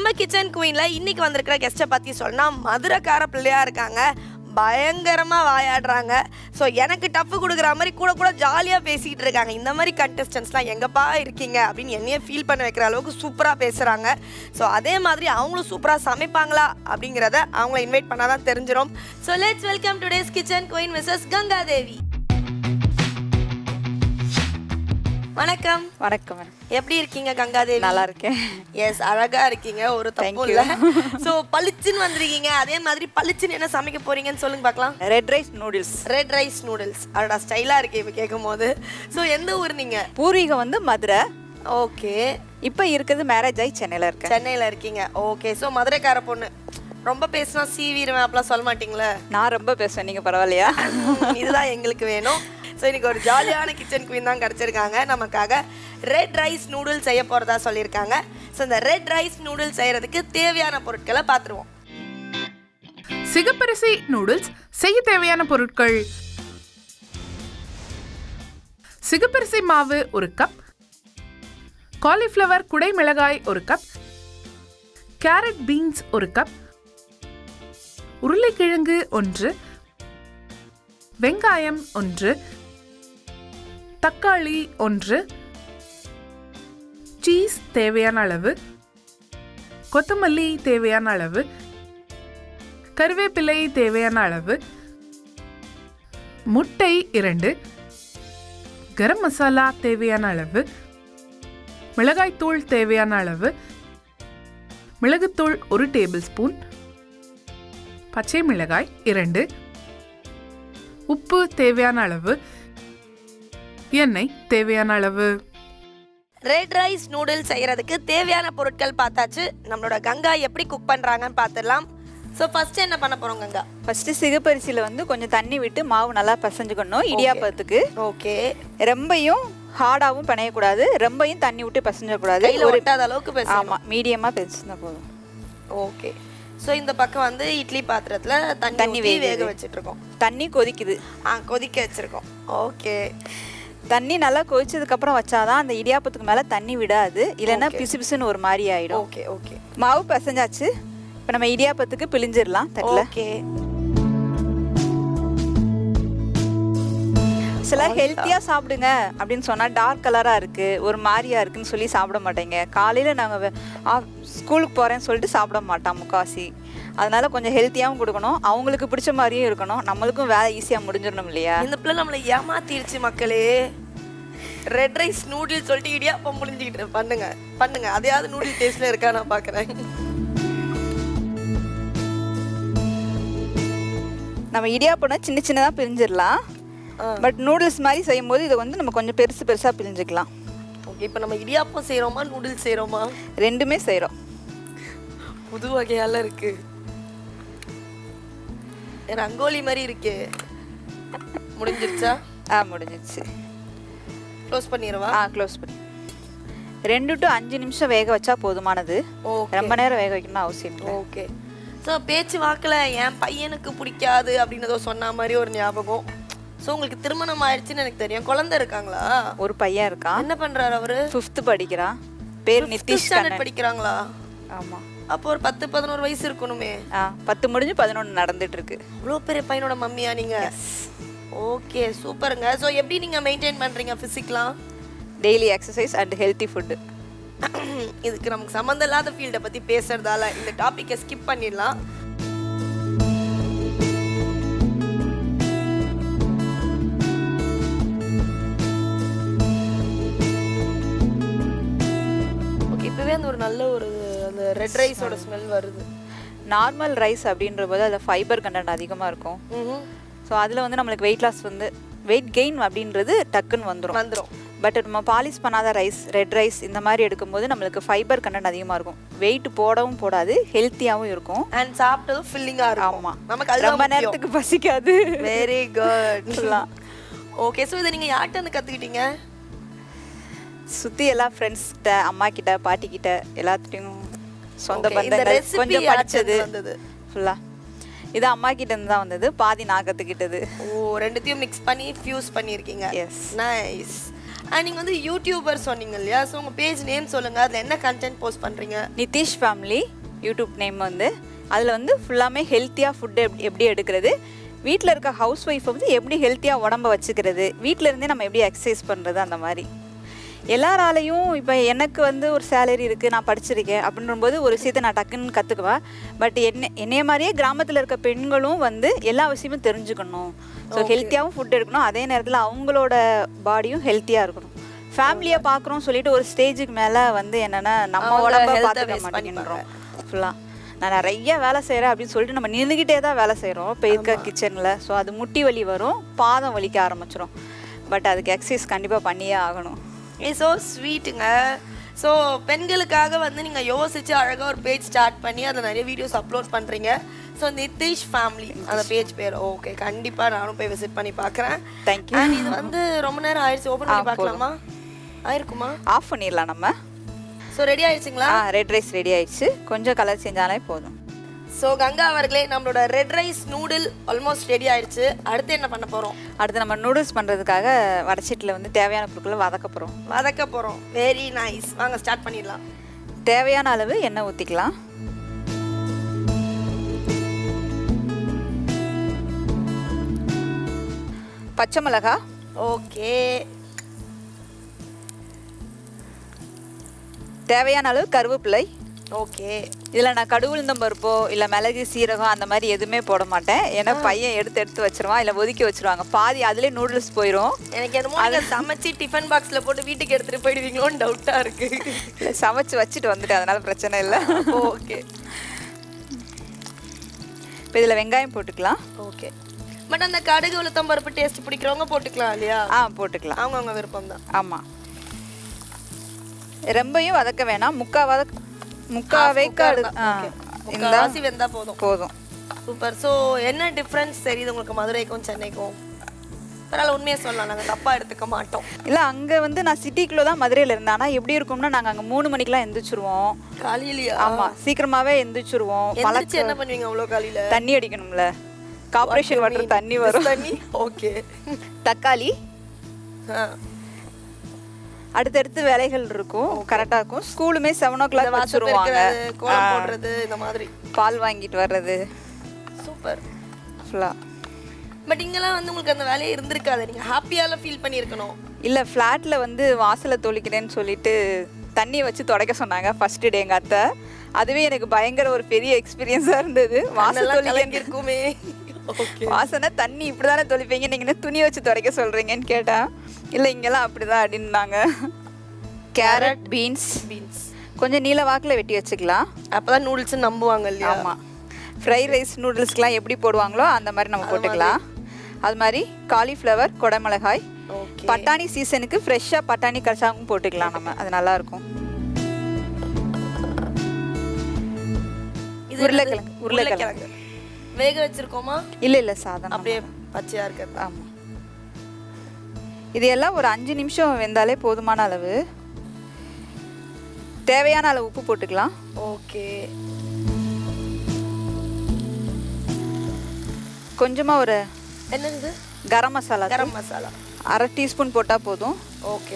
நம்ம கிச்சன் குயின்ல இன்னைக்கு வந்திருக்கிற கெஸ்ட்டை பத்தி சொன்னா மதுரைக்கார பிள்ளையா இருக்காங்க பயங்கரமா வாயாடுறாங்க ஸோ எனக்கு டஃப் கொடுக்குற மாதிரி கூட கூட ஜாலியாக பேசிக்கிட்டு இருக்காங்க இந்த மாதிரி கண்டஸ்டன்ஸ்லாம் எங்கப்பா இருக்கீங்க அப்படின்னு என்னையே ஃபீல் பண்ண வைக்கிற அளவுக்கு சூப்பராக பேசுகிறாங்க ஸோ அதே மாதிரி அவங்களும் சூப்பராக சமைப்பாங்களா அப்படிங்கிறத அவங்கள இன்வைட் பண்ணாதான் தெரிஞ்சிடும் so let's welcome today's kitchen queen Mrs Gangadevi வணக்கம் வணக்கம் மேடம் எப்படி இருக்கீங்க கங்காதேவி நல்லா இருக்கேன் எஸ் அழகா இருக்கீங்க ஒரு தப்பு Thank you. இல்ல சோ பளிச்சுன்னு வந்திருக்கீங்க அதே மாதிரி பளிச்சுன்னு என்ன சமைக்க போறீங்கன்னு சொல்லுங்க பார்க்கலாம் red rice noodles red rice noodles அடடா ஸ்டைலா இருக்கு இப்ப கேட்கும் போது சோ எந்த ஊர் நீங்க பூர்வீகம் வந்து மதுரை ஓகே இப்போ இருக்கிறது மேரேஜ் ஆகி சென்னையில் இருக்கேன் சென்னையில இருக்கீங்க ஓகே சோ மதுரைக்கார பொண்ணு ரொம்ப பேசினா சீவிடுவேன் அப்படிலாம் சொல்ல மாட்டீங்களே நான் ரொம்ப பேசுவேன் நீங்கள் பரவாயில்லையா உம், இதுதான் எங்களுக்கு வேணும் ஸோ இன்னைக்கு ஒரு ஜாலியான கிச்சன் குயின் தான் கிடச்சிருக்காங்க நமக்காக ரெட் ரைஸ் நூடுல்ஸ் செய்ய போகிறதா சொல்லியிருக்காங்க ஸோ இந்த ரெட் ரைஸ் நூடுல்ஸ் செய்யறதுக்கு தேவையான பொருட்களை பார்த்துருவோம் சிகப்பரிசி நூடுல்ஸ் செய்ய தேவையான பொருட்கள் சிகப்பரிசி மாவு ஒரு கப் காலிஃப்ளவர் குடை மிளகாய் ஒரு கப் கேரட் பீன்ஸ் ஒரு கப் உருளைக்கிழங்கு ஒன்று வெங்காயம் ஒன்று தக்காளி ஒன்று சீஸ் தேவையான அளவு கொத்தமல்லி தேவையான அளவு கருவேப்பிலை தேவையான அளவு முட்டை இரண்டு கரம் மசாலா தேவையான அளவு மிளகாய்த்தூள் தேவையான அளவு மிளகுத்தூள் ஒரு டேபிள் ஸ்பூன் பச்சை மிளகாய் இரண்டு உப்பு தேவையான அளவு எண்ணெய் தேவையான அளவு ரெட் ரைஸ் நூடுல்ஸ் செய்யறதுக்கு தேவையான பொருட்கள் பார்த்தாச்சு நம்மளோட கங்கா எப்படி குக் பண்றாங்கன்னு பார்த்துடலாம் ஸோ ஃபர்ஸ்ட் என்ன பண்ண போறோம் கங்கா ஃபஸ்ட்டு சிகப்பரிசியில் வந்து கொஞ்சம் தண்ணி விட்டு மாவு நல்லா பசைஞ்சுக்கணும் இடியாப்பத்துக்கு ஓகே ரொம்பையும் ஹார்டாகவும் பிணையக்கூடாது ரொம்பையும் தண்ணி விட்டு பசைஞ்சக்கூடாது கையில ஒட்டாத அளவுக்கு பேசணும் ஆமாம் மீடியமாக பெருசுனா போதும் ஓகே ஸோ இந்த பக்கம் வந்து இட்லி பாத்திரத்துல தண்ணி தண்ணி ஊத்தி வேகுது. வேக வச்சிட்டு இருக்கோம் தண்ணி கொதிக்குது ஆ கொதிக்க வச்சிருக்கோம் ஓகே தண்ணி நல்லா கொதிச்சதுக்கப்புறம் வச்சாதான் அந்த இடியாப்பத்துக்கு மேலே தண்ணி விடாது இல்லைன்னா Okay. பிசு பிசுன்னு ஒரு மாதிரி ஆயிடும் ஓகே ஓகே மாவு பசைஞ்சாச்சு இப்போ நம்ம இடியாப்பத்துக்கு பிழிஞ்சிடலாம் தட்டில் ஓகே சில ஹெல்த்தியாக சாப்பிடுங்க அப்படின்னு சொன்னால் டார்க் கலராக இருக்குது ஒரு மாதிரியா இருக்குன்னு சொல்லி சாப்பிட மாட்டேங்க காலையில் நாங்கள் ஸ்கூலுக்கு போகிறேன்னு சொல்லிட்டு சாப்பிட மாட்டோம் முக்காசி அதனால கொஞ்சம் ஹெல்த்தியாகவும் கொடுக்கணும் அவங்களுக்கு பிடிச்ச மாதிரியும் இருக்கணும் நம்மளுக்கும் வேலை ஈஸியாக முடிஞ்சிடணும் இல்லையா இந்த பிள்ளை நம்மளை ஏமாத்திருச்சு மக்களே ரெட் ரைஸ் நூடுல்ஸ் சொல்லிட்டு இடியாப்பம் முடிஞ்சுக்கிட்டு பண்ணுங்க பண்ணுங்க அதையாவது நூடுல் டேஸ்ட்ல இருக்கா நான் பார்க்கறேன் நம்ம இடியாப்பம்னா சின்ன சின்னதாக பிரிஞ்சிடலாம் பட் நூடுல்ஸ் மாதிரி செய்யும்போது இதை வந்து நம்ம கொஞ்சம் பெருசு பெருசாக பிரிஞ்சுக்கலாம் ஓகே இப்போ நம்ம இடியாப்பம் செய்றோமா நூடுல்ஸ் செய்றோமா ரெண்டுமே செய்கிறோம் புது வகையால இருக்கு ரங்கோலி மாதிரி இருக்கே முடிஞ்சிருச்சா ஆ முடிஞ்சிடுச்சு க்ளோஸ் பண்ணிடவா ஆ க்ளோஸ் பண்ணி ரெண்டு டு அஞ்சு நிமிஷம் வேக வச்சா போதுமானது ஓகே ரொம்ப நேரம் வேக வைக்கணும்னு அவசியம் இல்லை ஓகே ஸோ பேச்சு வாக்கில் என் பையனுக்கு பிடிக்காது அப்படின்னு ஏதோ சொன்ன மாதிரி ஒரு ஞாபகம் ஸோ உங்களுக்கு திருமணம் ஆயிடுச்சுன்னு எனக்கு தெரியும் குழந்தை இருக்காங்களா ஒரு பையன் இருக்கான் என்ன பண்றாரு அவரு ஃபிஃப்த்து படிக்கிறான் பேர் நிதிஷ் ஸ்டாண்டர்ட் கண்ணன் படிக்கிறாங்களா ஆமாம் அப்போ ஒரு பத்து பதினோரு வயசு இருக்கணுமே ஆ பத்து முடிஞ்சு பதினொன்று நடந்துட்டு இருக்கு இவ்வளோ பெரிய பையனோட மம்மியா நீங்க ஓகே சூப்பருங்க ஸோ எப்படி நீங்க மெயின்டைன் பண்றீங்க ஃபிசிக்லாம் daily exercise and healthy food இதுக்கு நமக்கு சம்மந்தம் இல்லாத ஃபீல்டை பத்தி பேசுறதால இந்த டாபிக்கை ஸ்கிப் பண்ணிடலாம் ஓகே இப்பவே அந்த ஒரு நல்ல ஒரு அந்த ரெட் ரைஸோட ஸ்மெல் வருது நார்மல் ரைஸ் அப்படின்ற போது அதில் ஃபைபர் கண்டென்ட் அதிகமாக இருக்கும் ம்ஹும். ஸோ அதில் வந்து நம்மளுக்கு வெயிட் லாஸ் வந்து வெயிட் கெயின் அப்படின்றது டக்குன்னு வந்துடும் வந்துரும் பட் நம்ம பாலிஷ் பண்ணாத ரைஸ் ரெட் ரைஸ் இந்த மாதிரி எடுக்கும்போது நம்மளுக்கு ஃபைபர் கண்டென்ட் அதிகமாக இருக்கும் வெயிட் போடவும் போடாது ஹெல்த்தியாகவும் இருக்கும் அண்ட் சாப்பிட்டதும் ஃபில்லிங்கா இருக்கும் ஆமா நமக்கு அதுதான் ரொம்ப முக்கியம் நேரத்துக்கு பசிக்காது வெரி குட் சொல்லலாம். ஓகே ஸோ இதை நீங்க யார்கிட்ட இருந்து கத்துக்கிட்டீங்க சுற்றி எல்லா ஃப்ரெண்ட்ஸ் கிட்ட அம்மா கிட்ட பாட்டி கிட்ட எல்லாத்துட்டையும் சொந்த Okay, இந்த பந்தங்கள் recipe கொஞ்சம் யார்கிட்ட படிச்சது இருந்து வந்தது? ஃபுல்லா இது அம்மா கிட்ட இருந்து தான் வந்தது பாதி நான் கற்றுக்கிட்டது ஓ ரெண்டுத்தையும் மிக்ஸ் பண்ணி ஃபியூஸ் பண்ணியிருக்கீங்க Yes. நைஸ் அண்ட் நீங்கள் வந்து யூடியூபர் சொன்னீங்க இல்லையா ஸோ உங்கள் பேஜ் நேம் சொல்லுங்கள் அதில் என்ன கண்டென்ட் போஸ்ட் பண்ணுறீங்க நிதிஷ் ஃபேமிலி யூடியூப் நேம் வந்து அதில் வந்து ஃபுல்லாமே ஹெல்த்தியாக ஃபுட்டு எப்படி எப்படி எடுக்கிறது வீட்டில் இருக்க ஹவுஸ் ஒய்ஃபை வந்து எப்படி ஹெல்த்தியாக உடம்ப வச்சுக்கிறது வீட்டில் இருந்தே நம்ம எப்படி எக்ஸசைஸ் பண்ணுறது அந்த மாதிரி எல்லாராலையும் இப்போ எனக்கு வந்து ஒரு சேலரி இருக்குது நான் படிச்சிருக்கேன் அப்படின்றபோது ஒரு விஷயத்தை நான் டக்குன்னு கற்றுக்குவேன் பட் என்ன என்னைய மாதிரியே கிராமத்தில் இருக்க பெண்களும் வந்து எல்லா விஷயமும் தெரிஞ்சுக்கணும் ஸோ ஹெல்த்தியாகவும் ஃபுட் எடுக்கணும் அதே நேரத்தில் அவங்களோட பாடியும் ஹெல்த்தியாக இருக்கணும் ஃபேமிலியை பார்க்குறோம் சொல்லிட்டு ஒரு ஸ்டேஜுக்கு மேலே வந்து என்னென்னா நம்ம அவங்க உடம்ப health-அ பார்த்துக்க waste மாட்டேங்கிறோம் ஃபுல்லாக நான் நிறைய வேலை செய்கிறேன் அப்படின்னு சொல்லிட்டு நம்ம நின்றுக்கிட்டே தான் வேலை செய்கிறோம் இப்போ இருக்க கிச்சனில் ஸோ அது முட்டி வலி வரும் பாதம் வலிக்க ஆரம்பிச்சிரும் பட் அதுக்கு எக்ஸசைஸ் கண்டிப்பாக பண்ணியே ஆகணும் ஏ ஸோ ஸ்வீட்டுங்க ஸோ பெண்களுக்காக வந்து நீங்கள் யோசிச்சு அழகாக ஒரு பேஜ் ஸ்டார்ட் பண்ணி அதில் நிறைய வீடியோஸ் அப்லோட் பண்ணுறீங்க ஸோ நிதிஷ் ஃபேமிலி அந்த பேஜ் பேர் ஓகே கண்டிப்பாக நானும் போய் விசிட் பண்ணி பார்க்குறேன் Thank you. அண்ட் இது வந்து ரொம்ப நேரம் ஆயிடுச்சு ஓப்பன் பண்ணி பார்க்கலாமா ஆயிருக்குமா ஆஃப் பண்ணிடலாம் நம்ம ஸோ ரெடி ஆயிடுச்சுங்களா ஆ ரெட் ரைஸ் ரெடி ஆயிடுச்சு கொஞ்சம் கலர் செஞ்சாலே போதும் ஸோ கங்கா அவர்களே நம்மளோட red rice noodle almost ready ஆயிடுச்சு அடுத்து என்ன பண்ண போகிறோம் அடுத்து நம்ம நூடுல்ஸ் பண்ணுறதுக்காக வடச்சீட்டில் வந்து தேவையான பொருட்களை வதக்க போகிறோம் வதக்க போகிறோம் வெரி நைஸ் வாங்க ஸ்டார்ட் பண்ணிடலாம் தேவையான அளவு எண்ணெய் ஊற்றிக்கலாம் பச்சை மிளகா ஓகே தேவையான அளவு கருவேப்பிலை ஓகே இதில் நான் கடுகுளுந்தம் பருப்போ இல்லை மிளகு சீரகம் அந்த மாதிரி எதுவுமே போட மாட்டேன் ஏன்னா பையன் எடுத்து எடுத்து வச்சிருவான் இல்லை ஒதுக்கி வச்சிருவாங்க பாதி அதுலேயே நூடுல்ஸ் போயிடும் எனக்கு என்னமோ நீங்க சமைச்சு டிஃபன் பாக்ஸ்ல போட்டு வீட்டுக்கு எடுத்துட்டு போயிடுவீங்களோன்னு டவுட்டா இருக்கு இல்லை சமைச்சு வச்சுட்டு வந்துட்டு அதனால பிரச்சனை இல்லை ஓகே இப்போ இதில் வெங்காயம் போட்டுக்கலாம் ஓகே பட் அந்த கடுகு உளுத்தம் பருப்பு டேஸ்ட் பிடிக்கிறவங்க போட்டுக்கலாம் இல்லையா ஆ போட்டுக்கலாம் அவங்க அவங்க விருப்பம் தான் ஆமாம் ரொம்பையும் வதக்க வேணாம் முக்கா வதக்க முக்கா வேக்காடு ஆ இந்த முக்காவாசி வெந்தா போதும் போதும் சூப்பர் ஸோ என்ன டிஃப்ரென்ஸ் தெரியுது உங்களுக்கு மதுரைக்கும் சென்னைக்கும் பரவாயில்ல உண்மையை சொல்லலாம் நாங்க தப்பா எடுத்துக்க மாட்டோம் இல்லை அங்கே வந்து நான் சிட்டிக்குள்ளே தான் மதுரையில் இருந்தேன் ஆனால் எப்படி இருக்கும்னா நாங்கள் அங்கே மூணு மணிக்கெலாம் எந்திரிச்சிருவோம் காலையிலயா ஆமாம் சீக்கிரமாகவே எந்திரிச்சிருவோம் பல எந்திரிச்சு என்ன பண்ணுவீங்க அவ்வளோ காலையில தண்ணி அடிக்கணும்ல கார்பரேஷன் வாட்டர் தண்ணி வரும் தண்ணி ஓகே தக்காளி அடுத்தடுத்து வேலைகள் இருக்கும் கரெக்டாக இருக்கும் ஸ்கூலுமே செவன் ஓ கிளாக் வச்சுருவாங்க கோலம் போடுறது இந்த மாதிரி பால் வாங்கிட்டு வர்றது சூப்பர் ஃபுல்லாக பட் இங்கெல்லாம் வந்து உங்களுக்கு அந்த வேலையே இருந்திருக்காது நீங்க ஹாப்பியால ஃபீல் பண்ணியிருக்கணும் இல்லை ஃப்ளாட்டில் வந்து வாசலை தொளிக்கிறேன்னு சொல்லிட்டு தண்ணியை வச்சு துடைக்க சொன்னாங்க ஃபர்ஸ்ட் டே எங்கள் அத்தை அதுவே எனக்கு பயங்கர ஒரு பெரிய எக்ஸ்பீரியன்ஸாக இருந்தது வாசல் அதெல்லாம் தொளிக்க கலங்கி இருக்குமே ஓகே வாசனை தண்ணி இப்படி தானே தொளிப்பீங்க நீங்கள் என்ன துணி வச்சு துடைக்க சொல்கிறீங்கன்னு கேட்டேன் இல்லை இங்கெல்லாம் அப்படி தான் அப்படின்னாங்க கேரட் பீன்ஸ் பீன்ஸ் கொஞ்சம் நீல வாக்கில் வெட்டி வச்சுக்கலாம் அப்பதான் நூடுல்ஸ் நம்புவாங்க இல்லையா ஆமாம் ஃப்ரைட் ரைஸ் நூடுல்ஸ்க்கெலாம் எப்படி போடுவாங்களோ அந்த மாதிரி நம்ம போட்டுக்கலாம் அது மாதிரி காலிஃப்ளவர் குடமிளகாய் ஓகே பட்டாணி சீசனுக்கு ஃப்ரெஷ்ஷாக பட்டாணி கச்சாவும் போட்டுக்கலாம் நம்ம அது நல்லா இருக்கும் இது உருளைக்கிழங்கு, என்னது? உருளைக்கிழங்கு. வேக வச்சிருக்கோமா இல்லை இல்லை சாதம் அப்படியே பச்சையா இருக்கிறது ஆமாம் இது எல்லாம் ஒரு அஞ்சு நிமிஷம் வெந்தாலே போதுமான அளவு தேவையான அளவு உப்பு போட்டுக்கலாம் ஓகே கொஞ்சமாக ஒரு என்னது கரம் மசாலா தூள். கரம் மசாலா அரை டீஸ்பூன் போட்டால் போதும் ஓகே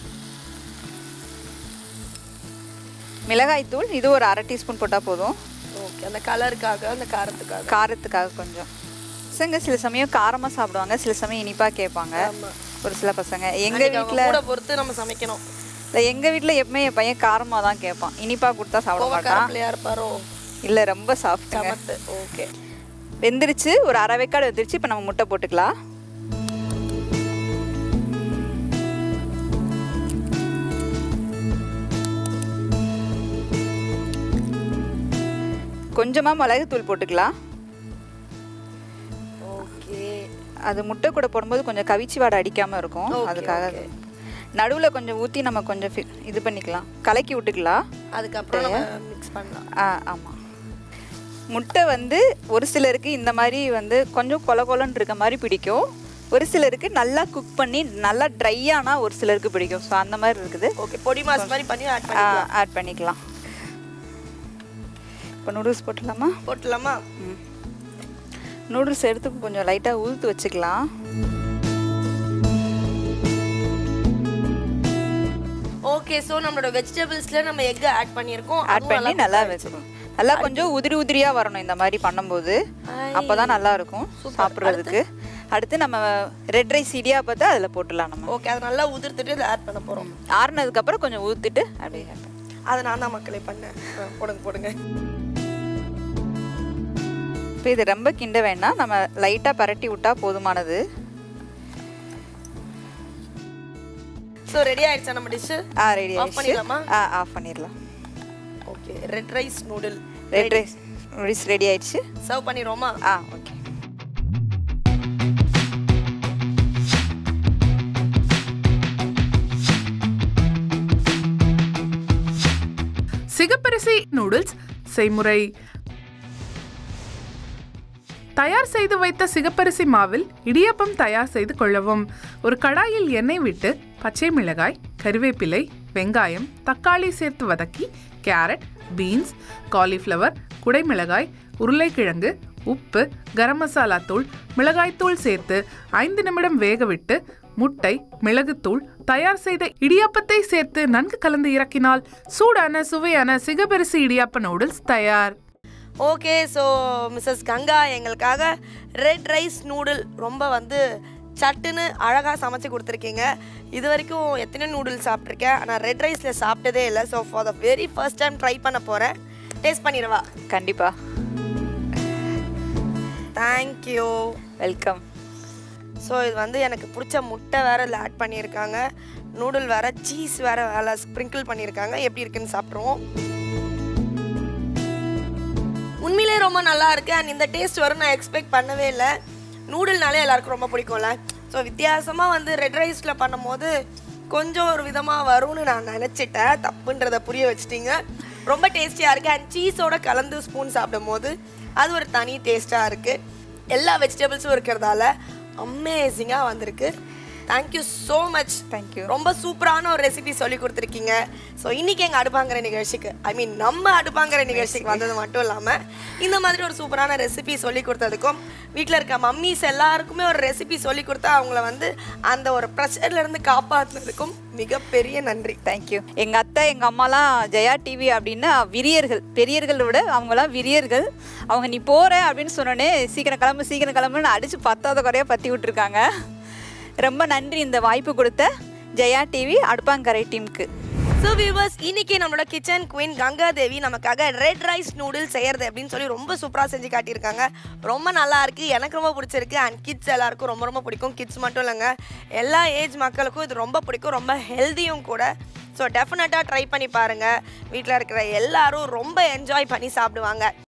மிளகாய் தூள் இது ஒரு அரை டீஸ்பூன் போட்டால் போதும் ஓகே அந்த கலருக்காக அந்த காரத்துக்காக காரத்துக்காக கொஞ்சம் பசங்க சில சமயம் காரமாக சாப்பிடுவாங்க சில சமயம் இனிப்பாக கேட்பாங்க ஆமா ஒரு சில பசங்க எங்கள் அன்னைக்கு அவங்க வீட்டில் கூட பொறுத்து நம்ம சமைக்கணும் இல்லை எங்கள் வீட்டில் எப்பவுமே என் பையன் காரமாக தான் கேட்பான் இனிப்பாக கொடுத்தா சாப்பிட கோவக்கார மாட்டான் பிள்ளையா இருப்பாரோ இல்லை ரொம்ப சாஃப்ட்டுங்க சமத்து ஓகே வெந்துருச்சு ஒரு அரை வேக்காடு வெந்துருச்சு இப்போ நம்ம முட்டை போட்டுக்கலாம் கொஞ்சமாக மிளகுத்தூள் போட்டுக்கலாம் ஓகே அது முட்டை கூட போடும்போது கொஞ்சம் கவிச்சி வாடை அடிக்காமல் இருக்கும் Okay, அதுக்காக okay. நடுவில் கொஞ்சம் ஊற்றி நம்ம கொஞ்சம் fi- இது பண்ணிக்கலாம் கலக்கி விட்டுக்கலாம் அதுக்கப்புறம் நம்ம மிக்ஸ் பண்ணலாம் ஆ ஆமாம் முட்டை வந்து ஒரு சிலருக்கு இந்த மாதிரி வந்து கொஞ்சம் கொல கொலன்னு இருக்க மாதிரி பிடிக்கும் ஒரு சிலருக்கு நல்லா குக் பண்ணி நல்லா ட்ரை ஆனால் ஒரு சிலருக்கு பிடிக்கும் ஸோ அந்த மாதிரி இருக்குது ஓகே பொடி மாஸ் மாதிரி பண்ணி ஆட் பண்ணிக்கலாம் ஆட் பண்ணிக்கலாம் இப்போ நூடுல்ஸ் போட்டுடலாமா போட்டுலாமா ம் நூடுல்ஸ் எடுத்து கொஞ்சம் லைட்டாக உதுத்து வச்சுக்கலாம் ஓகே ஸோ நம்மளோட வெஜிடபிள்ஸ்ல நம்ம எக் ஆட் பண்ணியிருக்கோம் ஆட் அதுவும் பண்ணி நல்லா வச்சுக்கணும் நல்லா கொஞ்சம் உதிரி உதிரியா வரணும் இந்த மாதிரி பண்ணும்போது அப்பதான் நல்லா இருக்கும் சாப்பிட்றதுக்கு அடுத்து நம்ம ரெட் ரைஸ் இடியாப்பத்தை அதில் போட்டுடலாம் நம்ம ஓகே அதை நல்லா உதிர்த்துட்டு இதை ஆட் பண்ண போறோம் ஆறுனதுக்கு அப்புறம் கொஞ்சம் ஊற்றிட்டு அப்படியே add பண்ணு. அதை நான் தான் மக்களே பண்ணேன் ஆ, போடுங்க போடுங்க இப்போ இது ரொம்ப கிண்ட வேண்டாம் நம்ம லைட்டாக பரட்டி விட்டா போதுமானது ஸோ ரெடி ஆயிடுச்சா நம்ம டிஷ்ஷு ஆ ரெடி Off பண்ணிடலாமா? ஆ ஆஃப் பண்ணிடலாம் okay red rice noodle red rice rice ready ஆயிடுச்சு சர்வ் பண்ணிடுவோமா ஆ ஓகே சிகப்பரிசி நூடுல்ஸ் செய்முறை தயார் செய்து வைத்த சிகப்பரிசி மாவில் இடியப்பம் தயார் செய்து கொள்ளவும் ஒரு கடாயில் எண்ணெய் விட்டு பச்சை மிளகாய் கறிவேப்பிலை வெங்காயம் தக்காளி சேர்த்து வதக்கி கேரட் பீன்ஸ் காலிஃப்ளவர் குடைமிளகாய் உருளைக்கிழங்கு உப்பு கரம் மசாலா தூள் மிளகாய்த்தூள் சேர்த்து ஐந்து நிமிடம் வேக விட்டு முட்டை மிளகுத்தூள் தயார் செய்த இடியாப்பத்தை சேர்த்து நன்கு கலந்து இறக்கினால் சூடான சுவையான சிகப்பரிசி இடியாப்ப நூடுல்ஸ் தயார் ஓகே ஸோ மிஸ்ஸஸ் கங்கா எங்களுக்காக ரெட் ரைஸ் நூடுல் ரொம்ப வந்து சட்டுன்னு அழகாக சமைச்சு கொடுத்துருக்கீங்க இது வரைக்கும் எத்தனை நூடுல்ஸ் சாப்பிட்ருக்கேன் ஆனால் ரெட் ரைஸில் சாப்பிட்டதே இல்லை so for the very first time try பண்ண போகிறேன் டேஸ்ட் பண்ணிடவா கண்டிப்பா தேங்க்யூ வெல்கம் ஸோ இது வந்து எனக்கு பிடிச்ச முட்டை வேற இதில் ஆட் பண்ணியிருக்காங்க நூடுல் வேற சீஸ் வேற வேலை ஸ்ப்ரிங்கிள் பண்ணியிருக்காங்க எப்படி இருக்குன்னு சாப்பிட்ருவோம் உண்மையிலே ரொம்ப நல்லா இருக்கு அண்ட் இந்த டேஸ்ட் வரும் நான் எக்ஸ்பெக்ட் பண்ணவே இல்லை நூடுல்னாலே எல்லாருக்கும் ரொம்ப பிடிக்கும்ல ஸோ வித்தியாசமாக வந்து ரெட் ரைஸில் பண்ணும்போது கொஞ்சம் ஒரு விதமாக வரும்னு நான் நினச்சிட்டேன் தப்புன்றதை புரிய வச்சிட்டீங்க ரொம்ப டேஸ்டியாக இருக்குது அண்ட் சீஸோட கலந்து ஸ்பூன் சாப்பிடும்போது அது ஒரு தனி டேஸ்ட்டாக இருக்குது எல்லா வெஜிடபிள்ஸும் இருக்கிறதால அமேசிங்காக வந்திருக்கு தேங்க்யூ ஸோ மச் தேங்க்யூ ரொம்ப சூப்பரான ஒரு ரெசிபி சொல்லி கொடுத்துருக்கீங்க ஸோ இன்னைக்கு எங்கள் அடுப்பாங்கிற நிகழ்ச்சிக்கு ஐ மீன் நம்ம அடுப்பாங்கிற நிகழ்ச்சிக்கு வந்தது மட்டும் இல்லாமல் இந்த மாதிரி ஒரு சூப்பரான ரெசிபி சொல்லி கொடுத்ததுக்கும் வீட்டில் இருக்க மம்மிஸ் எல்லாருக்குமே ஒரு ரெசிபி சொல்லி கொடுத்தா அவங்கள வந்து அந்த ஒரு ப்ரெஷர்லேருந்து காப்பாற்றுனதுக்கும் மிகப்பெரிய நன்றி தேங்க்யூ எங்கள் அத்தை எங்கள் அம்மாலாம் ஜெயா டிவி அப்படின்னா விரியர்கள் பெரியர்களை விட அவங்களாம் விரியர்கள் அவங்க நீ போகிற அப்படின்னு சொன்னோடனே சீக்கிரம் கிளம்பு சீக்கிரம் கிளம்புன்னு அடித்து பத்தாத குறையாக பற்றி விட்டுருக்காங்க ரொம்ப நன்றி இந்த வாய்ப்பு கொடுத்த ஜெயா டிவி அடுப்பாங்கரை டீமுக்கு ஸோ வியூவர்ஸ் இன்னைக்கு நம்மளோட கிச்சன் குயின் கங்கா தேவி நமக்காக ரெட் ரைஸ் நூடுல்ஸ் செய்யறது அப்படின்னு சொல்லி ரொம்ப சூப்பராக செஞ்சு காட்டியிருக்காங்க ரொம்ப நல்லா இருக்கு எனக்கு ரொம்ப பிடிச்சிருக்கு அண்ட் கிட்ஸ் எல்லாருக்கும் ரொம்ப ரொம்ப பிடிக்கும் கிட்ஸ் மட்டும் இல்லைங்க எல்லா ஏஜ் மக்களுக்கும் இது ரொம்ப பிடிக்கும் ரொம்ப ஹெல்த்தியும் கூட ஸோ டெஃபினட்டாக ட்ரை பண்ணி பாருங்கள் வீட்டில் இருக்கிற எல்லாரும் ரொம்ப என்ஜாய் பண்ணி சாப்பிடுவாங்க